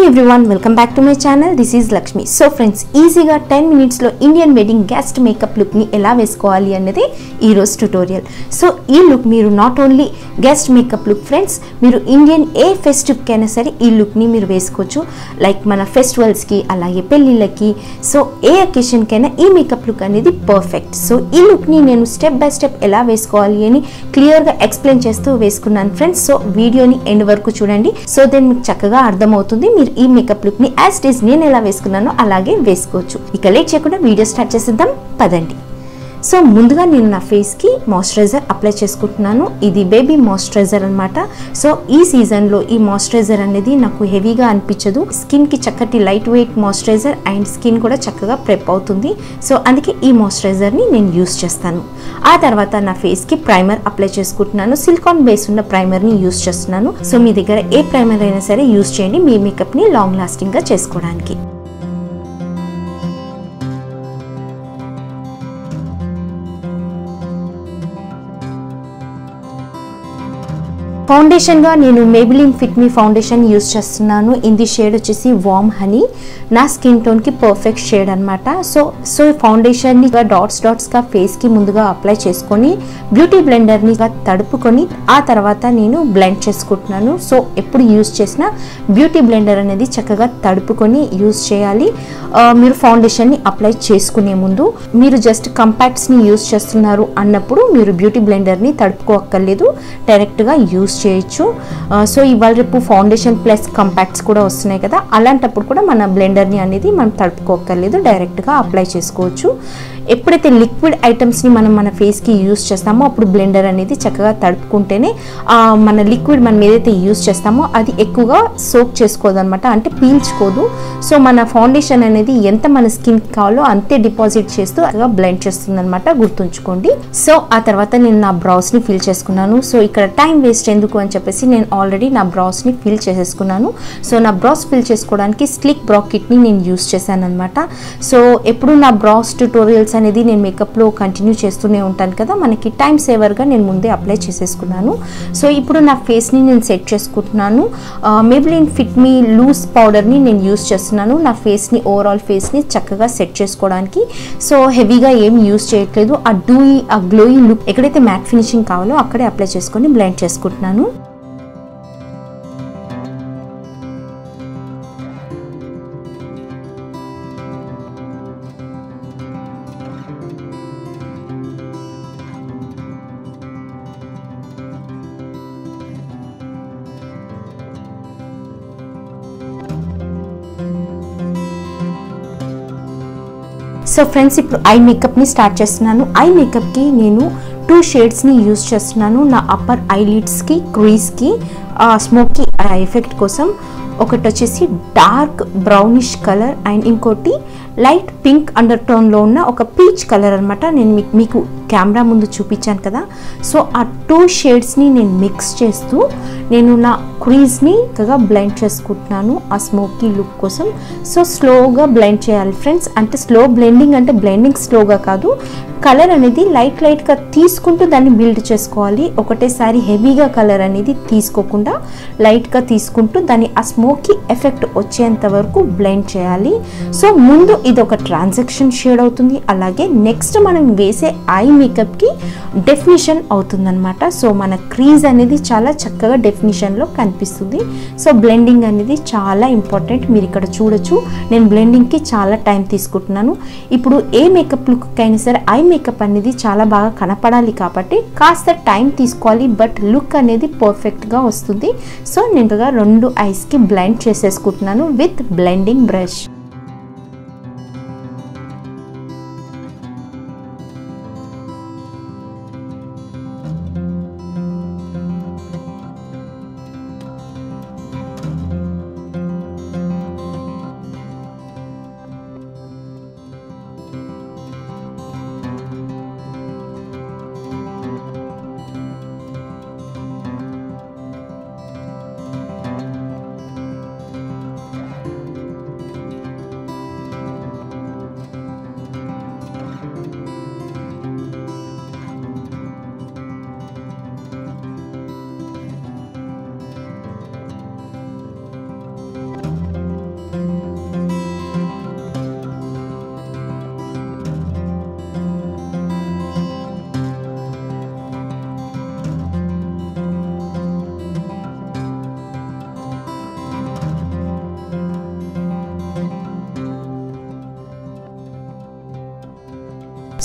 Everyone welcome back to my channel this is Lakshmi so friends ఈజీగా ten మినిట్స్లో Indian wedding guest makeup లుక్ని ఎలా వేసుకోవాలి అనేది ఈరోజు ట్యుటోరియల్ సో ఈ లుక్ మీరు not only guest makeup look friends మీరు ఇండియన్ ఏ ఫెస్టివ్కైనా సరే ఈ లుక్ని మీరు వేసుకోవచ్చు లైక్ మన ఫెస్టివల్స్కి అలాగే పెళ్ళిళ్ళకి సో ఏ అకేషన్కైనా ఈ మేకప్ లుక్ అనేది పర్ఫెక్ట్ సో ఈ లుక్ని నేను స్టెప్ బై స్టెప్ ఎలా వేసుకోవాలి అని క్లియర్గా ఎక్స్ప్లెయిన్ చేస్తూ వేసుకున్నాను ఫ్రెండ్స్ సో వీడియోని ఎండ్ వరకు చూడండి సో దెన్ మీకు చక్కగా అర్థమవుతుంది మీరు ఈ మేకప్ లుక్ ని యాజ్ డేస్ నేను ఎలా వేసుకున్నానో అలాగే వేసుకోవచ్చు ఇక లేట్ చేయకుండా వీడియో స్టార్ట్ చేసేద్దాం పదండి సో ముందుగా నేను నా ఫేస్కి మాయిశ్చరైజర్ అప్లై చేసుకుంటున్నాను ఇది బేబీ మాయిశ్చరైజర్ అనమాట సో ఈ సీజన్లో ఈ మాయిశ్చరైజర్ అనేది నాకు హెవీగా అనిపించదు స్కిన్కి చక్కటి lightweight moisturiser and skin కూడా చక్కగా ప్రెప్ అవుతుంది సో అందుకే ఈ మాయిశ్చరైజర్ని నేను యూస్ చేస్తాను ఆ తర్వాత నా ఫేస్కి ప్రైమర్ అప్లై చేసుకుంటున్నాను సిలికాన్ బేస్ ఉన్న ప్రైమర్ని యూస్ చేస్తున్నాను సో మీ దగ్గర ఏ ప్రైమర్ అయినా సరే యూస్ చేయండి మీ మేకప్ని లాంగ్ లాస్టింగ్గా చేసుకోవడానికి ఫౌండేషన్గా నేను Maybelline fit me foundation use చేస్తున్నాను ఇది షేడ్ వచ్చేసి వామ్ హనీ నా స్కిన్ టోన్కి పర్ఫెక్ట్ షేడ్ అనమాట సో సో ఫౌండేషన్ని డాట్స్ డాట్స్గా ఫేస్కి ముందుగా అప్లై చేసుకొని బ్యూటీ బ్లెండర్ని తడుపుకొని ఆ తర్వాత నేను బ్లెండ్ చేసుకుంటున్నాను సో ఎప్పుడు యూస్ చేసినా బ్యూటీ బ్లెండర్ అనేది చక్కగా తడుపుకొని యూస్ చేయాలి ఆ, మీరు ఫౌండేషన్ని అప్లై చేసుకునే ముందు మీరు జస్ట్ కంపాక్ట్స్ని యూస్ చేస్తున్నారు అన్నప్పుడు మీరు బ్యూటీ బ్లెండర్ని తడుపుకోక్కర్లేదు డైరెక్ట్గా యూస్ చేయొచ్చు ఆ, సో ఇవాళ రేపు ఫౌండేషన్ ప్లస్ కంపాక్ట్స్ కూడా వస్తున్నాయి కదా అలాంటప్పుడు కూడా మన బ్లెండర్ని అనేది మనం తడుపుకోక్కర్లేదు డైరెక్ట్గా అప్లై చేసుకోవచ్చు ఎప్పుడైతే లిక్విడ్ ఐటమ్స్ని మనం మన ఫేస్కి యూస్ చేస్తామో అప్పుడు బ్లెండర్ అనేది చక్కగా తడుపుకుంటేనే ఆ, మన లిక్విడ్ మనం ఏదైతే యూస్ చేస్తామో అది ఎక్కువగా సోక్ చేసుకోదు అనమాట అంటే పీల్చుకోదు సో మన ఫౌండేషన్ అనేది ఎంత మన స్కిన్ కావాలో అంతే డిపాజిట్ చేస్తూ అలా బ్లెండ్ చేస్తుంది అనమాట గుర్తుంచుకోండి సో ఆ తర్వాత నేను నా బ్రౌస్ని ఫిల్ చేసుకున్నాను సో ఇక్కడ టైం వేస్ట్ ఎందుకు అని చెప్పేసి నేను ఆల్రెడీ నా బ్రౌస్ని ఫిల్ చేసేసుకున్నాను సో నా బ్రౌస్ ఫిల్ చేసుకోవడానికి స్లిక్ బ్రాకెట్ని నేను యూస్ చేశాను అనమాట సో ఎప్పుడు నా బ్రౌస్ ట్యూటోరియల్స్ అనేది నేను మేకప్లో కంటిన్యూ చేస్తూనే ఉంటాను కదా మనకి టైం సేవర్గా నేను ముందే అప్లై చేసేసుకున్నాను సో ఇప్పుడు నా ఫేస్ని నేను సెట్ చేసుకుంటున్నాను మేబిలిన్ ఫిట్ మీ లూజ్ పౌడర్ని నేను యూస్ చేస్తున్నాను నా ఫేస్ని ఓవరాల్ ఫేస్ని చక్కగా సెట్ చేసుకోవడానికి సో హెవీగా ఏం యూస్ చేయట్లేదు ఆ డూయి ఆ గ్లోయి లుక్ ఎక్కడైతే మ్యాట్ ఫినిషింగ్ కావాలో అక్కడే అప్లై చేసుకొని బ్లెండ్ చేసుకుంటున్నాను సో ఫ్రెండ్స్ ఇప్పుడు ఐ మేకప్ని స్టార్ట్ చేస్తున్నాను ఐ మేకప్కి నేను టూ షేడ్స్ని యూస్ చేస్తున్నాను నా అప్పర్ ఐలిడ్స్కి క్రీస్కి స్మోకీ ఎఫెక్ట్ కోసం ఒకటి వచ్చేసి డార్క్ బ్రౌనిష్ కలర్ అండ్ ఇంకోటి లైట్ పింక్ అండర్ టోన్లో ఉన్న ఒక పీచ్ కలర్ అనమాట నేను మీకు మీకు కెమెరా ముందు చూపించాను కదా సో ఆ టూ షేడ్స్ని నేను మిక్స్ చేస్తూ నేను నా క్రీజ్ని చక్కగా బ్లెండ్ చేసుకుంటున్నాను ఆ స్మోకీ లుక్ కోసం సో స్లోగా బ్లెండ్ చేయాలి ఫ్రెండ్స్ అంటే స్లో బ్లెండింగ్ అంటే బ్లెండింగ్ స్లోగా కాదు కలర్ అనేది లైట్ లైట్గా తీసుకుంటూ దాన్ని బిల్డ్ చేసుకోవాలి ఒకటేసారి హెవీగా కలర్ అనేది తీసుకోకుండా లైట్గా తీసుకుంటూ దాన్ని ఆ స్మోకీ ఎఫెక్ట్ వచ్చేంత వరకు బ్లెండ్ చేయాలి సో ముందు ఇది ఒక ట్రాన్సాక్షన్ షేడ్ అవుతుంది అలాగే నెక్స్ట్ మనం వేసే ఐ మేకప్కి డెఫినిషన్ అవుతుందన్నమాట సో మన క్రీజ్ అనేది చాలా చక్కగా డెఫినిషన్లో కనిపిస్తుంది సో బ్లెండింగ్ అనేది చాలా ఇంపార్టెంట్ మీరు ఇక్కడ చూడొచ్చు నేను బ్లెండింగ్కి చాలా టైం తీసుకుంటున్నాను ఇప్పుడు ఏ మేకప్ లుక్ అయినా సరే ఐ మేకప్ అనేది చాలా బాగా కనపడాలి కాబట్టి కాస్త టైం తీసుకోవాలి బట్ లుక్ అనేది పర్ఫెక్ట్గా వస్తుంది సో నేను రెండు ఐస్కి బ్లెండ్ చేసేసుకుంటున్నాను with blending brush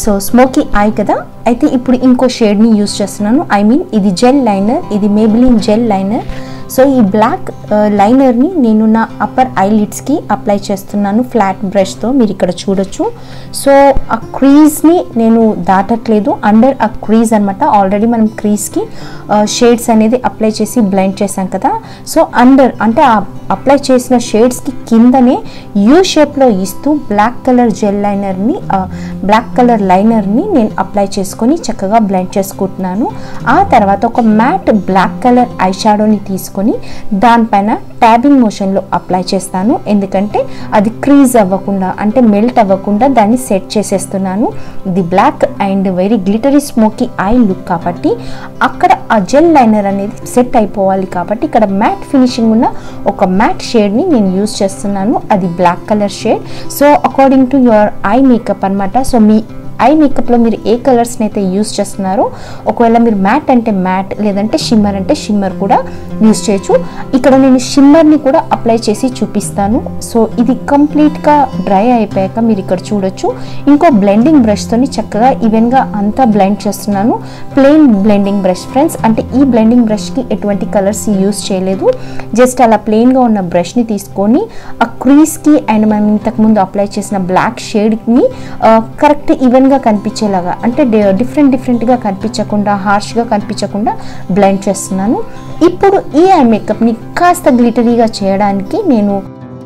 so smoky eye కదా అయితే ఇప్పుడు ఇంకో షేడ్ని యూస్ చేస్తున్నాను ఐ మీన్ ఇది జెల్ లైనర్ ఇది మేబిలిన్ జెల్ లైనర్ సో ఈ బ్లాక్ లైనర్ని నేను నా అప్పర్ ఐలిడ్స్కి అప్లై చేస్తున్నాను ఫ్లాట్ బ్రష్తో మీరు ఇక్కడ చూడొచ్చు సో ఆ క్రీజ్ని నేను దాటట్లేదు అండర్ ఆ క్రీజ్ అనమాట ఆల్రెడీ మనం క్రీజ్కి షేడ్స్ అనేది అప్లై చేసి బ్లెండ్ చేసాం కదా సో అండర్ అంటే ఆ అప్లై చేసిన షేడ్స్కి కిందనే యూ షేప్లో ఇస్తూ బ్లాక్ కలర్ జెల్ లైనర్ని బ్లాక్ కలర్ లైనర్ని నేను అప్లై చేసుకొని చక్కగా బ్లెండ్ చేసుకుంటున్నాను ఆ తర్వాత ఒక మ్యాట్ బ్లాక్ కలర్ ఐ షాడోని తీసుకొని దానిపైన ట్యాబింగ్ మోషన్లో అప్లై చేస్తాను ఎందుకంటే అది క్రీజ్ అవ్వకుండా అంటే మెల్ట్ అవ్వకుండా దాన్ని సెట్ చేసేస్తున్నాను ఇది black and very glittery smoky eye look కాబట్టి అక్కడ ఆ జెల్ లైనర్ అనేది సెట్ అయిపోవాలి కాబట్టి ఇక్కడ మ్యాట్ ఫినిషింగ్ ఉన్న ఒక మ్యాట్ షేడ్ని నేను యూస్ చేస్తున్నాను అది black colour shade so according to your eye makeup అనమాట సో మీ ఐ మేకప్లో మీరు ఏ కలర్స్ని అయితే యూస్ చేస్తున్నారో ఒకవేళ మీరు మ్యాట్ అంటే మ్యాట్ లేదంటే షిమ్మర్ అంటే షిమ్మర్ కూడా యూస్ చేయొచ్చు ఇక్కడ నేను షిమ్మర్ని కూడా అప్లై చేసి చూపిస్తాను సో ఇది కంప్లీట్గా డ్రై అయిపోయాక మీరు ఇక్కడ చూడొచ్చు ఇంకో బ్లెండింగ్ బ్రష్తోని చక్కగా ఈవెన్గా అంతా బ్లెండ్ చేస్తున్నాను ప్లెయిన్ బ్లెండింగ్ బ్రష్ ఫ్రెండ్స్ అంటే ఈ బ్లెండింగ్ బ్రష్కి ఎటువంటి కలర్స్ యూస్ చేయలేదు జస్ట్ అలా ప్లెయిన్గా ఉన్న బ్రష్ని తీసుకొని ఆ క్రీస్కి అండ్ మనం ఇంతకుముందు అప్లై చేసిన బ్లాక్ షేడ్ని కరెక్ట్ ఈవెన్గా కనిపించేలాగా అంటే డిఫరెంట్ డిఫరెంట్గా కనిపించకుండా హార్ష్గా కనిపించకుండా బ్లెండ్ చేస్తున్నాను ఇప్పుడు ఈ ఐ మేకప్ని కాస్త గ్లిటరీగా చేయడానికి నేను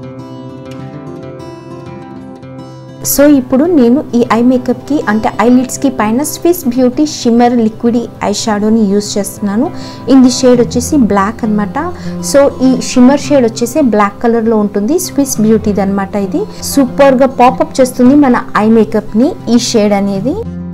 సో ఇప్పుడు నేను ఈ ఐ మేకప్కి అంటే ఐలిడ్స్కి పైన Swiss beauty shimmer liquid eye షాడోని యూస్ చేస్తున్నాను ఇది షేడ్ వచ్చేసి బ్లాక్ అనమాట సో ఈ షిమ్మర్ షేడ్ వచ్చేసి బ్లాక్ కలర్లో ఉంటుంది స్విస్ బ్యూటీది అనమాట ఇది సూపర్గా పాపప్ చేస్తుంది మన ఐ మేకప్ని ఈ షేడ్ అనేది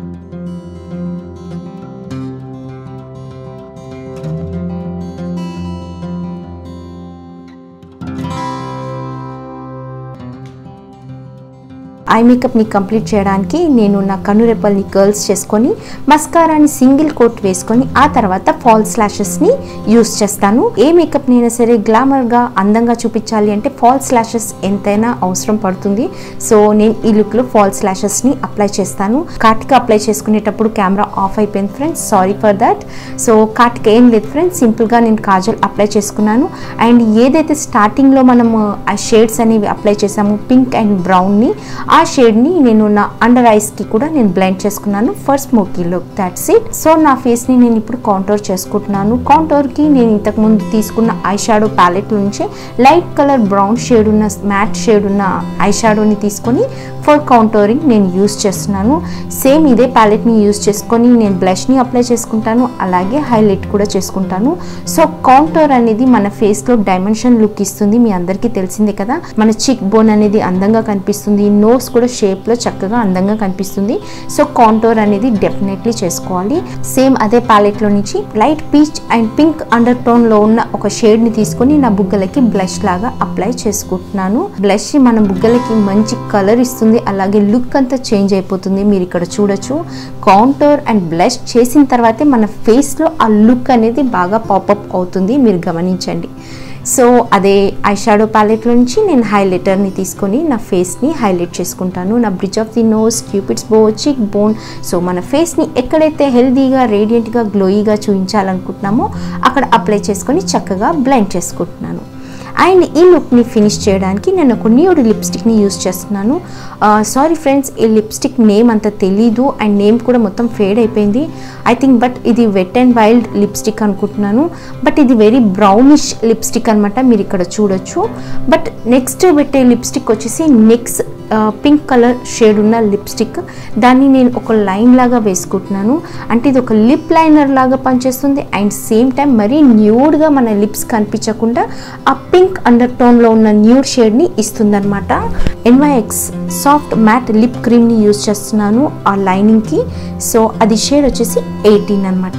ఐ మేకప్ని కంప్లీట్ చేయడానికి నేను నా కనురెప్పల్ని కర్ల్స్ చేసుకొని మస్కారాని సింగిల్ కోట్ వేసుకొని ఆ తర్వాత ఫాల్ స్లాషెస్ని యూస్ చేస్తాను ఏ మేకప్ని అయినా సరే గ్లామర్గా అందంగా చూపించాలి అంటే ఫాల్ స్లాషెస్ ఎంతైనా అవసరం పడుతుంది సో నేను ఈ లుక్లో ఫాల్ స్లాషెస్ని అప్లై చేస్తాను కాటికి అప్లై చేసుకునేటప్పుడు కెమెరా ఆఫ్ అయిపోయింది friends sorry for that so కాటికి ఏం లేదు ఫ్రెండ్స్ సింపుల్గా నేను కాజల్ అప్లై చేసుకున్నాను అండ్ ఏదైతే స్టార్టింగ్లో మనము ఆ షేడ్స్ అనేవి అప్లై చేసాము పింక్ అండ్ బ్రౌన్ని ఆ షేడ్ని నేను నా అండర్ ఐస్కి కూడా నేను బ్లెండ్ చేసుకున్నాను first smoky look that's it so నా ఫేస్ని నేను ఇప్పుడు కౌంటర్ చేసుకుంటున్నాను కౌంటర్కి నేను ఇంతకుముందు తీసుకున్న ఐ షాడో ప్యాలెట్ నుంచి లైట్ కలర్ బ్రౌన్ షేడ్ ఉన్న మ్యాట్ షేడ్ ఉన్న ఐ షాడోని తీసుకొని ఫర్ కౌంటరింగ్ నేను యూస్ చేస్తున్నాను సేమ్ ఇదే ప్యాలెట్ని యూస్ చేసుకొని నేను బ్లష్ని అప్లై చేసుకుంటాను అలాగే హైలైట్ కూడా చేసుకుంటాను సో కౌంటర్ అనేది మన ఫేస్లో డైమెన్షన్ లుక్ ఇస్తుంది మీ అందరికీ తెలిసిందే కదా మన చిక్ బోన్ అనేది అందంగా కనిపిస్తుంది నోస్ కూడా షేప్లో చక్కగా అందంగా కనిపిస్తుంది సో కాంటోర్ అనేది డెఫినెట్లీ చేసుకోవాలి సేమ్ అదే ప్యాలెట్లో నుంచి light peach and pink under టోన్లో ఉన్న ఒక షేడ్ని తీసుకొని నా బుగ్గలకి బ్లష్ లాగా అప్లై చేసుకుంటున్నాను బ్లష్ మన బుగ్గలకి మంచి కలర్ ఇస్తుంది అలాగే లుక్ అంతా చేంజ్ అయిపోతుంది మీరు ఇక్కడ చూడొచ్చు కౌంటర్ అండ్ బ్లష్ చేసిన తర్వాతే మన ఫేస్లో ఆ లుక్ అనేది బాగా పాపప్ అవుతుంది మీరు గమనించండి సో అదే ఐ షాడో ప్యాలెట్లో నుంచి నేను హైలైటర్ని తీసుకొని నా ఫేస్ని హైలైట్ చేసుకుంటాను నా bridge of the nose cupid's bow chick bone so మన ఫేస్ని ఎక్కడైతే హెల్దీగా రేడియంట్గా గ్లోయిగా చూపించాలనుకుంటున్నామో అక్కడ అప్లై చేసుకొని చక్కగా బ్లెండ్ చేసుకుంటున్నాను అండ్ ఈ లుక్ని ఫినిష్ చేయడానికి నేను ఒక న్యూడ్ లిప్స్టిక్ని యూస్ చేస్తున్నాను సారీ ఫ్రెండ్స్ ఈ లిప్స్టిక్ నేమ్ అంత తెలీదు అండ్ నేమ్ కూడా మొత్తం ఫేడ్ అయిపోయింది ఐ థింక్ బట్ ఇది వెట్ అండ్ వైల్డ్ లిప్స్టిక్ అనుకుంటున్నాను బట్ ఇది వెరీ బ్రౌనిష్ లిప్స్టిక్ అనమాట మీరు ఇక్కడ చూడొచ్చు బట్ నెక్స్ట్ పెట్టే లిప్స్టిక్ వచ్చేసి నెక్స్ట్ పింక్ కలర్ షేడ్ ఉన్న లిప్స్టిక్ దాన్ని నేను ఒక లైన్ లాగా వేసుకుంటున్నాను అంటే ఇది ఒక లిప్ లైనర్ లాగా పనిచేస్తుంది అండ్ సేమ్ టైం మరీ న్యూడ్గా మన లిప్స్ కనిపించకుండా ఆ పింక్ అండర్ టోన్లో ఉన్న న్యూడ్ షేడ్ని ఇస్తుందన్నమాట ఎన్వైఎక్స్ సాఫ్ట్ మ్యాట్ లిప్ క్రీమ్ని యూజ్ చేస్తున్నాను ఆ లైనింగ్కి సో అది షేడ్ వచ్చేసి ఎయిటీన్ అనమాట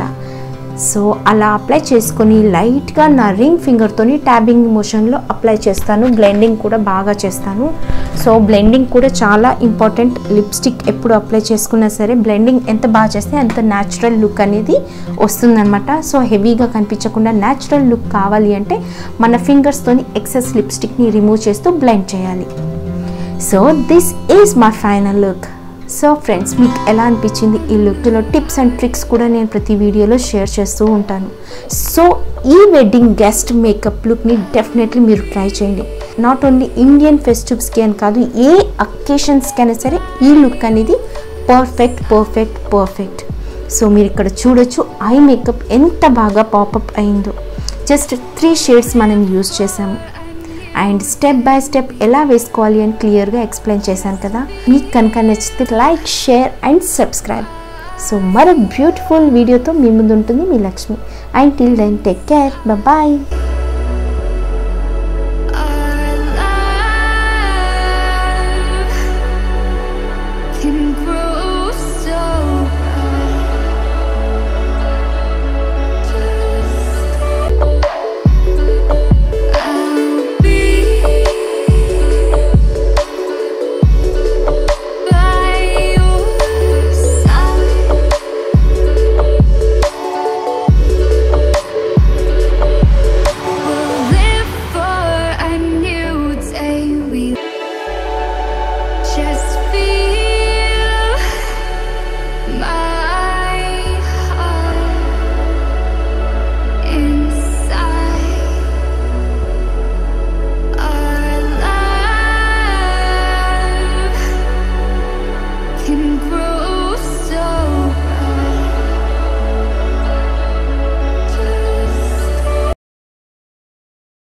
సో అలా అప్లై చేసుకొని లైట్గా నా రింగ్ ఫింగర్తోని ట్యాబింగ్ మోషన్లో అప్లై చేస్తాను బ్లెండింగ్ కూడా బాగా చేస్తాను సో బ్లెండింగ్ కూడా చాలా ఇంపార్టెంట్ లిప్స్టిక్ ఎప్పుడు అప్లై చేసుకున్నా సరే బ్లెండింగ్ ఎంత బాగా చేస్తే అంత న్యాచురల్ లుక్ అనేది వస్తుందన్నమాట సో హెవీగా కనిపించకుండా న్యాచురల్ లుక్ కావాలి అంటే మన ఫింగర్స్తోని ఎక్సెస్ లిప్స్టిక్ని రిమూవ్ చేస్తూ బ్లెండ్ చేయాలి so this is my final look so friends మీకు ఎలా అనిపించింది ఈ లుక్లో టిప్స్ అండ్ ట్రిక్స్ కూడా నేను ప్రతి వీడియోలో షేర్ చేస్తూ ఉంటాను సో ఈ వెడ్డింగ్ గెస్ట్ మేకప్ లుక్ని డెఫినెట్లీ మీరు ట్రై చేయండి నాట్ ఓన్లీ ఇండియన్ ఫెస్టివ్స్కి అని కాదు ఏ అకేషన్స్కి అయినా సరే ఈ లుక్ అనేది పర్ఫెక్ట్ పర్ఫెక్ట్ పర్ఫెక్ట్ సో మీరు ఇక్కడ చూడొచ్చు ఐ మేకప్ ఎంత బాగా పాపప్ అయిందో జస్ట్ త్రీ షేడ్స్ మనం యూస్ చేసాము అండ్ స్టెప్ బై స్టెప్ ఎలా వేసుకోవాలి అని క్లియర్గా ఎక్స్ప్లెయిన్ చేశాను కదా మీకు కనుక నచ్చితే like share and subscribe so మరో బ్యూటిఫుల్ వీడియోతో మీ ముందు ఉంటుంది మీ Lakshmi and till then take care bye Our love can grow so bright. I'll be by your side. We'll live for a new day. We just feel my